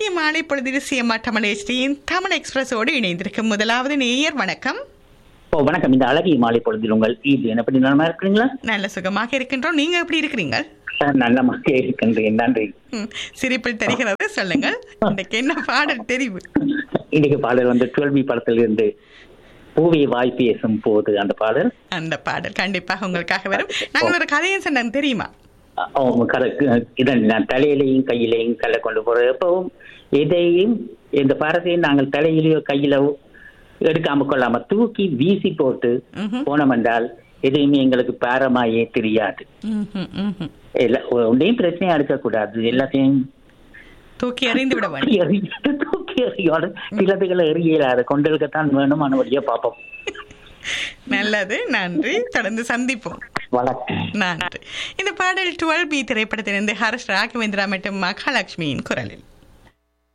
அழகிய மாலை பொழுதில் சிஎம்ஆர் தமிழ் ஹெச்டியின் தமிழ் எக்ஸ்பிரஸோடு இணைந்திருக்கும் முதலாவது நேயர் வணக்கம் ஓ வணக்கம் இந்த அழகிய மாலை பொழுதில் உங்கள் இது என்ன பண்ணி நலமா இருக்கிறீங்களா நல்ல சுகமாக இருக்கின்றோம் நீங்க எப்படி இருக்கிறீங்க நான் நல்லமாக இருக்கின்றேன் நன்றி ம், சிரிப்பில் தெரிகிறது சொல்லுங்கள் இன்னைக்கு என்ன பாடல் தெரிவு இன்னைக்கு பாடல் வந்து டுவெல்வி படத்தில் இருந்து பூவை வாய் பேசும் போது அந்த பாடல் அந்த பாடல் கண்டிப்பாக உங்களுக்காக வரும் நாங்கள் ஒரு கதையும் சொன்னாங்க தெரியுமா அவங்க கரெக்ட் இதான் நான் தலையிலையும் கையிலையும் கல்லை கொண்டு போறது எப்பவும் எதையும் இந்த பாரத்தையும் நாங்கள் தலையிலேயோ கையிலோ எடுக்காம கொள்ளாம தூக்கி வீசி போட்டு ம்ஹும். போனோம் என்றால் எதையுமே எங்களுக்கு பாரமாயே தெரியாது ம்ஹும், ம்ஹும். எல்லா ஒன்றையும் பிரச்சனையா இருக்கக்கூடாது எல்லாத்தையும் தூக்கி எறிந்து விட வேண்டும் தூக்கி எறிஞ்சிட்டு தூக்கி எறியோட சிலதுகளை எறியலாது கொண்டிருக்கத்தான் வேணும் அனுமதியா பார்ப்போம் நல்லது நன்றி தொடர்ந்து சந்திப்போம் வணக்கம் நன்றி இந்த பாடல் டுவெல் பி திரைப்படத்திலிருந்து ஹர்ஷ் ராகவேந்திரா மற்றும் மகாலட்சுமியின் குரலில்